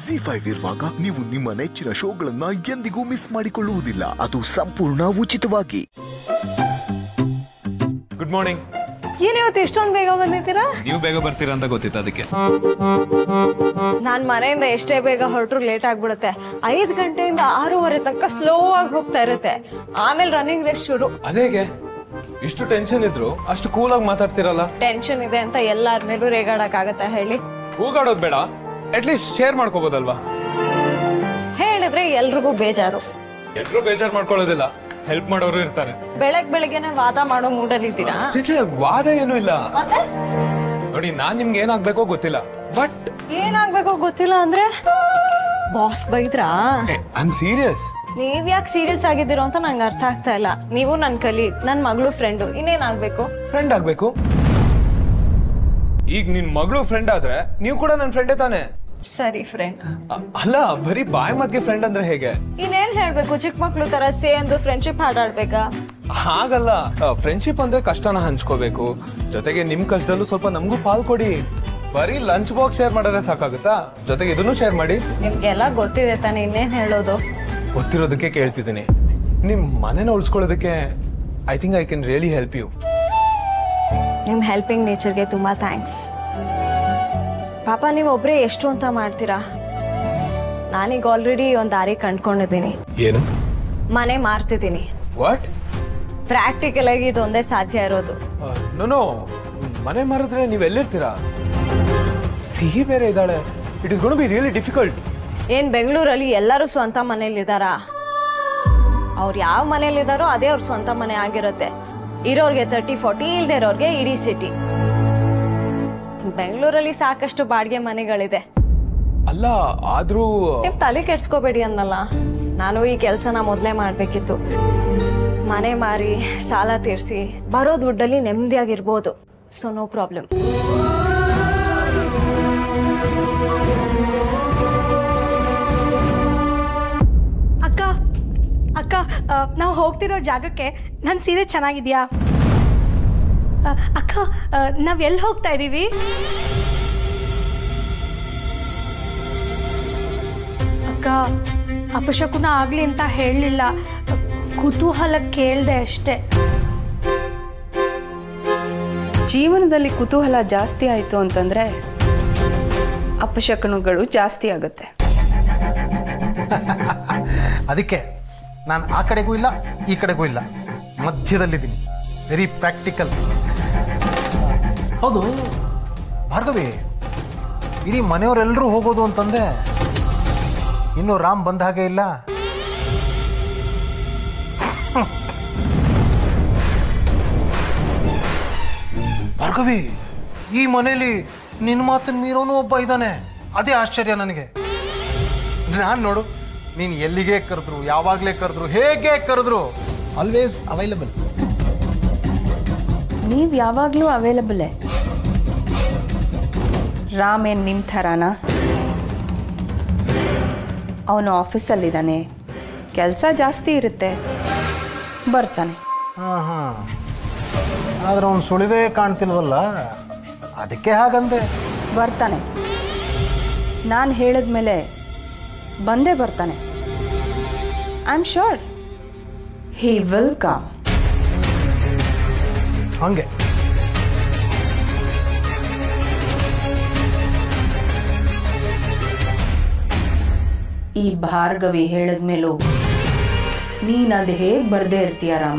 G five ಇರುವಾಗ ನೀವು ನಿಮ್ಮ ನೆಚ್ಚಿನ ಶೋಗಳನ್ನ ಎಂದಿಗೂ ಮಿಸ್ ಮಾಡಿಕೊಳ್ಳುವುದಿಲ್ಲ ಅದು ಸಂಪೂರ್ಣ ಉಚಿತವಾಗಿ ಗುಡ್ ಮಾರ್ನಿಂಗ್ ಏನ್ ಇವತ್ತು ಇಷ್ಟೊಂದು ಬೇಗ ಬಂದಿದ್ದೀರಾ ನೀವು ಬೇಗ ಬರ್ತೀರಾ ಅಂತ ಗೊತ್ತಿತ್ತು ಅದಕ್ಕೆ ನಾನ್ ಮನೆಯಿಂದ ಎಷ್ಟೇ ಬೇಗ ಹೊರಟ್ರು ಲೇಟ್ ಆಗ್ಬಿಡುತ್ತೆ ಐದ್ ಗಂಟೆಯಿಂದ ಆರೂವರೆ ತನಕ ಸ್ಲೋ ಆಗಿ ಹೋಗ್ತಾ ಇರುತ್ತೆ ಆಮೇಲೆ ರನ್ನಿಂಗ್ ರೇಸ್ ಶುರು ಅದೇಗೆ ಇಷ್ಟು ಟೆನ್ಷನ್ ಇದ್ರು ಅಷ್ಟು ಕೂಲಾಗಿ ಮಾತಾಡ್ತಿರಲ್ಲ ಟೆನ್ಷನ್ ಇದೆ ಅಂತ ಎಲ್ಲಾರ ಮೇಲೂ ರೇಗಾಡಕ್ ಆಗತ್ತಾ ಹೇಳಿ ಕೂಗಾಡೋದು ಬೇಡ ಅಟ್ಲೀಸ್ಟ್ ಶೇರ್ ಮಾಡ್ಕೋಬೋದಲ್ವಾ ಹೇಳಿದ್ರೆ ಎಲ್ರಿಗೂ ಬೇಜಾರು ಎಲ್ರು ಬೇಜಾರ್ ಮಾಡ್ಕೊಳ್ಳೋದಿಲ್ಲ ಹೆಲ್ಪ್ ಮಾಡೋರು ಇರ್ತಾರೆ ಬೆಳಗ್ ಬೆಳಗ್ಗೆನೆ ವಾದ ಮಾಡೋ ಮೂಡಲ್ಲಿ ಇದ್ದೀರಾ ಚೇಚೆ ವಾದ ಏನೂ ಇಲ್ಲ ಮತ್ತೆ ನೋಡಿ ನಾನ್ ನಿಮ್ಗೆ ಏನಾಗ್ಬೇಕೋ ಗೊತ್ತಿಲ್ಲ ಬಟ್ ಏನಾಗ್ಬೇಕೋ ಗೊತ್ತಿಲ್ಲ ಅಂದ್ರೆ ಬಾಸ್ ಬೈದ್ರಾ ಐ ಆಮ್ ಸೀರಿಯಸ್ ನೀವ್ ಯಾಕೆ ಸೀರಿಯಸ್ ಆಗಿದ್ದೀರೋ ಅಂತ ನಂಗೆ ಅರ್ಥ ಆಗ್ತಾ ಇಲ್ಲ ನೀವು ನನ್ ಕಲಿ ನನ್ ಮಗಳು ಫ್ರೆಂಡು ಇನ್ನೇನಾಗ್ಬೇಕು ಫ್ರೆಂಡ್ ಆಗ್ಬೇಕು ಈಗ ನಿನ್ ಮಗಳು ಫ್ರೆಂಡ್ ಆದ್ರೆ ನೀವು ಕೂಡ ನನ್ನ ಫ್ರೆಂಡೇ ತಾನೆ ಸರಿ ಫ್ರೆಂಡ್ ಅ- ಅಲ್ಲ ಬರೀ ಬಾಯ್ ಮದ್ಗೆ ಫ್ರೆಂಡ್ ಅಂದ್ರೆ ಹೇಗೆ ಇನ್ನೇನ್ ಹೇಳ್ಬೇಕು ಚಿಕ್ಕ ಮಕ್ಳು ತರ ಸೇಂದು ಫ್ರೆಂಡ್ಶಿಪ್ ಹಾಡಾಡ್ಬೇಕಾ ಹಾಗಲ್ಲ ಫ್ರೆಂಡ್ಶಿಪ್ ಅಂದ್ರೆ ಕಷ್ಟನ ಹಂಚ್ಕೋಬೇಕು ಜೊತೆಗೆ ನಿಮ್ ಕಷ್ಟದಲ್ಲೂ ಸ್ವಲ್ಪ ನಮಗೂ ಪಾಲ್ ಕೊಡಿ ಬರೀ ಲಂಚ್ ಬಾಕ್ಸ್ ಶೇರ್ ಮಾಡಿದ್ರೆ ಸಾಕಾಗುತ್ತಾ ಜೊತೆಗೆ ಇದನ್ನು ಶೇರ್ ಮಾಡಿ ನಿಮ್ಗೆಲ್ಲ ಗೊತ್ತಿದೆ ತಾನೆ ಇನ್ನೇನ್ ಹೇಳೋದು ಗೊತ್ತಿರೋದಕ್ಕೆ ಕೇಳ್ತಿದ್ದೀನಿ ನಿಮ್ ಮನೆನ ಉಳಿಸ್ಕೊಳ್ಳೋದಕ್ಕೆ I think I can really help you ನಿಮ್ ಹೆಲ್ಪಿಂಗ್ ನೇಚರ್ಗೆ ತುಂಬಾ ಥ್ಯಾಂಕ್ಸ್ ಪಾಪ ನೀವು ಒಬ್ರೇ ಎಷ್ಟು ಅಂತ ಮಾಡ್ತೀರಾ ನಾನೀಗ ಆಲ್ರೆಡಿ ಒಂದ್ ದಾರಿ ಕಂಡ್ಕೊಂಡಿದ್ದೀನಿ ಏನು ಮನೆ ಮಾರ್ತಿದ್ದೀನಿ ವಾಟ್ ಪ್ರಾಕ್ಟಿಕಲ್ ಆಗಿ ಇದೊಂದೇ ಸಾಧ್ಯ ಇರೋದು ನೋ ಮನೆ ಮಾರಿದ್ರೆ ನೀವು ಎಲ್ಲಿರ್ತೀರಾ ಸಿಹಿ ಬೇರೆ ಇದ್ದಾಳೆ it is gonna be really difficult ಏನ್ ಬೆಂಗಳೂರಲ್ಲಿ ಎಲ್ಲರೂ ಸ್ವಂತ ಮನೇಲಿದ್ದಾರಾ ಅವ್ರು ಯಾವ ಮನೇಲಿದ್ದಾರೋ ಅದೇ ಅವ್ರ ಸ್ವಂತ ಮನೆ ಆಗಿರುತ್ತೆ ಇರೋರ್ಗೆ ತರ್ಟಿ ಫಾರ್ಟಿ ಇಲ್ದೇ ಇರೋರ್ಗೆ ಇಡೀ ಸಿಟಿ ಬೆಂಗಳೂರಲ್ಲಿ ಸಾಕಷ್ಟು ಬಾಡಿಗೆ ಮನೆಗಳಿದೆ ಅಲ್ಲ ಆದ್ರೂ ನೀವು ತಲೆ ಕೆಡ್ಸ್ಕೋಬೇಡಿ ಅನ್ನಲ್ಲ ನಾನು ಈ ಕೆಲಸನ ಮೊದಲೇ ಮಾಡಬೇಕಿತ್ತು ಮನೆ ಮಾರಿ ಸಾಲ ತೀರಿಸಿ ಬರೋ ದುಡ್ಡಲ್ಲಿ ನೆಮ್ಮದಿಯಾಗಿರ್ಬೋದು ಸೊ ನೋ ಪ್ರಾಬ್ಲಮ್ ಅಕ್ಕ ಅಕ್ಕ ನಾವು ಹೋಗ್ತಿರೋ ಜಾಗಕ್ಕೆ ನನ್ನ ಸೀರೆ ಚೆನ್ನಾಗಿದ್ಯಾ ಆ, ಅಕ್ಕ ನಾವು ಎಲ್ಲಿ ಹೋಗ್ತಾ ಇದ್ದೀವಿ ಅಕ್ಕ ಅಪಶಕುನ ಆಗಲಿ ಅಂತ ಹೇಳಲಿಲ್ಲ ಕುತೂಹಲ ಕೇಳಿದೆ ಅಷ್ಟೇ ಜೀವನದಲ್ಲಿ ಕುತೂಹಲ ಜಾಸ್ತಿ ಆಯಿತು ಅಂತಂದರೆ ಅಪಶಕನಗಳು ಜಾಸ್ತಿ ಆಗುತ್ತೆ ಅದಕ್ಕೆ ನಾನು ಆ ಕಡೆಗೂ ಇಲ್ಲ ಈ ಕಡೆಗೂ ಇಲ್ಲ ಮಧ್ಯದಲ್ಲಿದ್ದೀನಿ ವೆರಿ ಪ್ರಾಕ್ಟಿಕಲ್ ಹೌದು ಭಾರ್ಗವಿ ಇಡೀ ಮನೆಯವರೆಲ್ಲರೂ ಹೋಗೋದು ಅಂತಂದೆ ಇನ್ನು ರಾಮ್ ಬಂದ ಹಾಗೆ ಇಲ್ಲ ಭಾರ್ಗವಿ ಈ ಮನೇಲಿ ನಿನ್ನ ಮಾತನ್ನು ಮೀರೋನು ಒಬ್ಬ ಇದ್ದಾನೆ ಅದೇ ಆಶ್ಚರ್ಯ ನನಗೆ ನಾನು ನೋಡು ನೀನು ಎಲ್ಲಿಗೆ ಕರೆದ್ರು ಯಾವಾಗಲೇ ಕರೆದ್ರು ಹೇಗೆ ಕರೆದ್ರು ಆಲ್ವೇಸ್ ಅವೈಲಬಲ್ ನೀವು ಯಾವಾಗಲೂ ಅವೈಲಬಲೇ ರಾಮ್ ಏನು ನಿಮ್ಮ ಥರಾನ ಅವನು ಆಫೀಸಲ್ಲಿದ್ದಾನೆ ಕೆಲಸ ಜಾಸ್ತಿ ಇರುತ್ತೆ ಬರ್ತಾನೆ ಹಾಂ ಹಾಂ ಆದ್ರೆ ಅವ್ನು ಸುಳಿದೇ ಕಾಣ್ತಿಲ್ವಲ್ಲ ಅದಕ್ಕೆ ಹಾಗಂದೆ ಬರ್ತಾನೆ ನಾನು ಹೇಳಿದ್ಮೇಲೆ ಬಂದೇ ಬರ್ತಾನೆ I am sure he will come ಹಂಗೆ ಈ ಭಾರ್ಗವಿ ಹೇಳಿದ್ಮೇಲೂ ನೀನು ಅದು ಹೇಗೆ ಬರ್ದೇ ಇರ್ತೀಯ ರಾಮ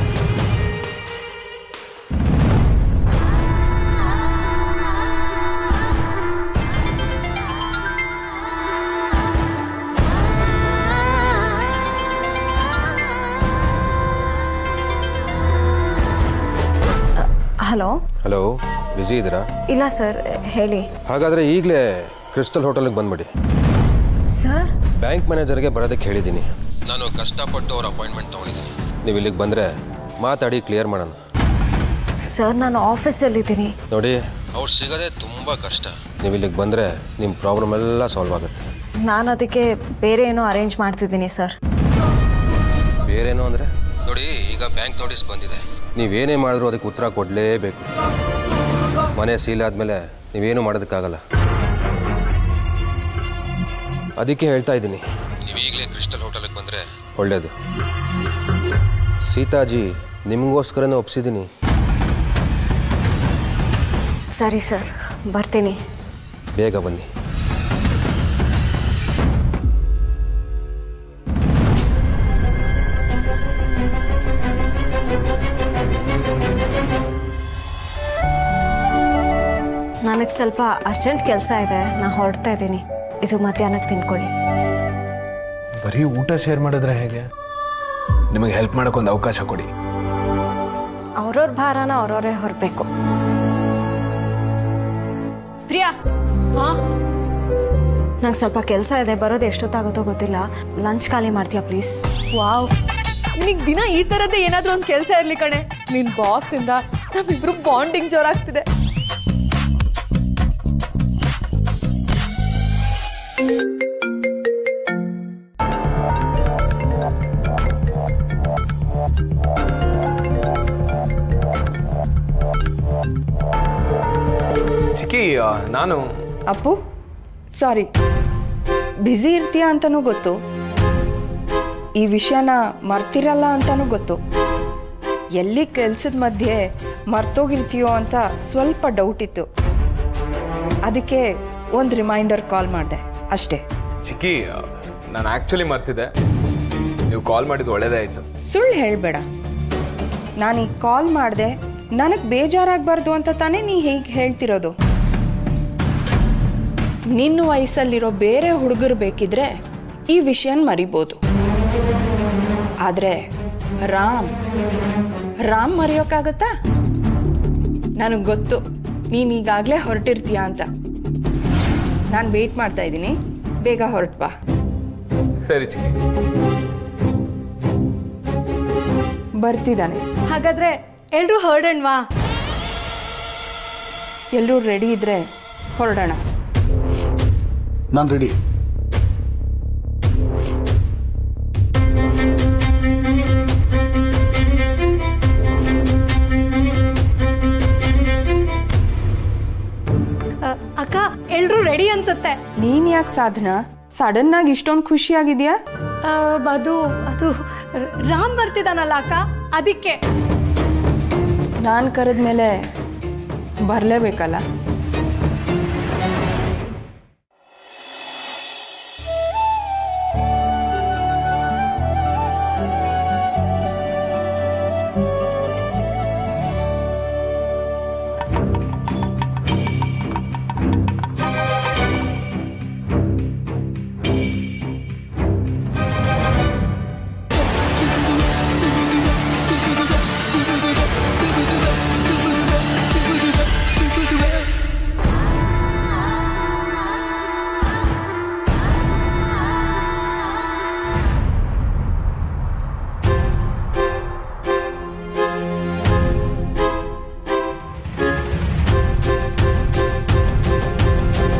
ಹಲೋ ಹಲೋ ಬ್ಯುಸಿ ಇದ್ದೀರಾ ಇಲ್ಲ ಸರ್ ಹೇಳಿ ಹಾಗಾದರೆ ಈಗಲೇ ಕ್ರಿಸ್ಟಲ್ ಹೋಟೆಲ್ಗೆ ಬಂದ್ಬಿಡಿ ಸರ್ ಬ್ಯಾಂಕ್ ಮ್ಯಾನೇಜರ್ಗೆ ಬರೋದಕ್ಕೆ ಹೇಳಿದ್ದೀನಿ ನಾನು ಕಷ್ಟಪಟ್ಟು ಅವ್ರ ಅಪಾಯಿಂಟ್ಮೆಂಟ್ ತೊಗೊಂಡಿದ್ದೀನಿ ನೀವು ಇಲ್ಲಿಗೆ ಬಂದರೆ ಮಾತಾಡಿ ಕ್ಲಿಯರ್ ಮಾಡೋಣ ಸರ್ ನಾನು ಆಫೀಸಲ್ಲಿದ್ದೀನಿ ನೋಡಿ ಅವ್ರು ಸಿಗೋದೇ ತುಂಬ ಕಷ್ಟ ನೀವು ಇಲ್ಲಿಗೆ ಬಂದರೆ ನಿಮ್ಮ ಪ್ರಾಬ್ಲಮ್ ಎಲ್ಲ ಸಾಲ್ವ್ ಆಗುತ್ತೆ ನಾನು ಅದಕ್ಕೆ ಬೇರೆ ಏನೋ ಅರೇಂಜ್ ಮಾಡ್ತಿದ್ದೀನಿ ಸರ್ ಬೇರೇನು ಅಂದರೆ ನೋಡಿ ಈಗ ಬ್ಯಾಂಕ್ ನೋಟಿಸ್ ಬಂದಿದೆ ನೀವೇನೇ ಮಾಡಿದ್ರು ಅದಕ್ಕೆ ಉತ್ತರ ಕೊಡಲೇಬೇಕು ಮನೆ ಸೀಲ್ ಆದಮೇಲೆ ನೀವೇನು ಮಾಡೋದಕ್ಕಾಗಲ್ಲ ಅದಕ್ಕೆ ಹೇಳ್ತಾ ಇದ್ದೀನಿ ನೀವು ಈಗಲೇ ಕ್ರಿಸ್ಟಲ್ ಹೋಟೆಲಿಗೆ ಬಂದರೆ ಒಳ್ಳೆಯದು ಸೀತಾಜಿ ನಿಮಗೋಸ್ಕರನೇ ಒಪ್ಸಿದ್ದೀನಿ ಸರಿ ಸರ್ ಬರ್ತೀನಿ ಬೇಗ ಬನ್ನಿ ನನಗೆ ಸ್ವಲ್ಪ ಅರ್ಜೆಂಟ್ ಕೆಲಸ ಇದೆ ನಾ ಹೊರಡ್ತಾ ಇದ್ದೀನಿ ಇದು ಮಧ್ಯಾಹ್ನಕ್ಕೆ ತಿನ್ಕೊಳ್ಳಿ ಬರೀ ಊಟ ಶೇರ್ ಮಾಡಿದ್ರೆ ಹೇಗೆ ನಿಮಗೆ ಹೆಲ್ಪ್ ಮಾಡೋಕ್ಕೊಂದು ಅವಕಾಶ ಕೊಡಿ ಅವ್ರವ್ರ ಭಾರನ ಅವ್ರವರೇ ಹೊರಬೇಕು ಪ್ರಿಯಾ ನಂಗೆ ಸ್ವಲ್ಪ ಕೆಲಸ ಇದೆ ಬರೋದು ಎಷ್ಟೊತ್ತಾಗುತ್ತೋ ಗೊತ್ತಿಲ್ಲ ಲಂಚ್ ಖಾಲಿ ಮಾಡ್ತೀಯಾ ಪ್ಲೀಸ್ ವಾವ್ ನಿನಗೆ ದಿನ ಈ ಥರದ್ದೇ ಏನಾದರೂ ಒಂದು ಕೆಲಸ ಇರಲಿ ಕಣೆ ನಿನ್ನ ಬಾಕ್ಸಿಂದ ನಮ್ಮಿಬ್ರು ಬಾಂಡಿಂಗ್ ಜೋರಾಗ್ತಿದೆ ಚಿಕ್ಕಿ ಆ, ನಾನು ಅಪ್ಪು ಸಾರಿ ಬ್ಯುಸಿ ಇರ್ತೀಯ ಅಂತನೂ ಗೊತ್ತು ಈ ವಿಷಯನ ಮರ್ತಿರಲ್ಲ ಅಂತನೂ ಗೊತ್ತು ಎಲ್ಲಿ ಕೆಲ್ಸದ ಮಧ್ಯೆ ಮರ್ತೋಗಿರ್ತೀಯೋ ಅಂತ ಸ್ವಲ್ಪ ಡೌಟ್ ಇತ್ತು ಅದಕ್ಕೆ ಒಂದು ರಿಮೈಂಡರ್ ಕಾಲ್ ಮಾಡಿದೆ ಅಷ್ಟೇ ಚಿಕ್ಕಿ ಆ, ನಾನು ಆ್ಯಕ್ಚುಲಿ ಮರ್ತಿದ್ದೆ ನೀವು ಕಾಲ್ ಮಾಡಿದ್ದು ಒಳ್ಳೇದೇ ಆಯಿತು ಸುಳ್ಳು ಹೇಳಬೇಡ ನಾನು ಈಗ ಕಾಲ್ ಮಾಡಿದೆ ನನಗೆ ಬೇಜಾರಾಗಬಾರ್ದು ಅಂತ ತಾನೇ ನೀ ಹೇಗೆ ಹೇಳ್ತಿರೋದು ನಿನ್ನ ವಯಸ್ಸಲ್ಲಿರೋ ಬೇರೆ ಹುಡುಗರು ಬೇಕಿದ್ರೆ ಈ ವಿಷಯನ ಮರಿಬೋದು ಆದರೆ ರಾಮ್ ರಾಮ್ ಮರೆಯೋಕ್ಕಾಗತ್ತಾ ನನಗೆ ಗೊತ್ತು ನೀನು ಈಗಾಗಲೇ ಹೊರಟಿರ್ತೀಯ ಅಂತ ನಾನು ವೆಯ್ಟ್ ಮಾಡ್ತಾ ಇದ್ದೀನಿ ಬೇಗ ಹೊರಟು ಬಾ ಸರಿ ಚಿಕ್ಕಿ ಬರ್ತಿದ್ದಾನೆ ಹಾಗಾದ್ರೆ ಎಲ್ರೂ ಹೊರಡಣ್ವಾ ಎಲ್ಲರೂ ರೆಡಿ ಇದ್ರೆ ಹೊರಡೋಣ ನಾನು ರೆಡಿ ಅ, ಅಕ್ಕ ಎಲ್ರೂ ರೆಡಿ ಅನ್ಸುತ್ತೆ ನೀನ್ ಯಾಕೆ ಸಾಧನ ಸಡನ್ ಆಗಿ ಇಷ್ಟೊಂದು ಖುಷಿಯಾಗಿದ್ಯಾ ಆ, ಅದು ಅದು ರ- ರಾಮ್ ಬರ್ತಿದ್ದಾನಲ್ಲ ಅಕ್ಕ ಅದಕ್ಕೆ ನಾನು ಕರೆದ್ಮೇಲೆ ಬರಲೇಬೇಕಲ್ಲ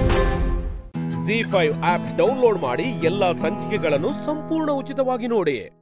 ಜಿ ಫೈವ್ ಆಪ್ ಡೌನ್ಲೋಡ್ ಮಾಡಿ ಎಲ್ಲಾ ಸಂಚಿಕೆಗಳನ್ನು ಸಂಪೂರ್ಣ ಉಚಿತವಾಗಿ ನೋಡಿ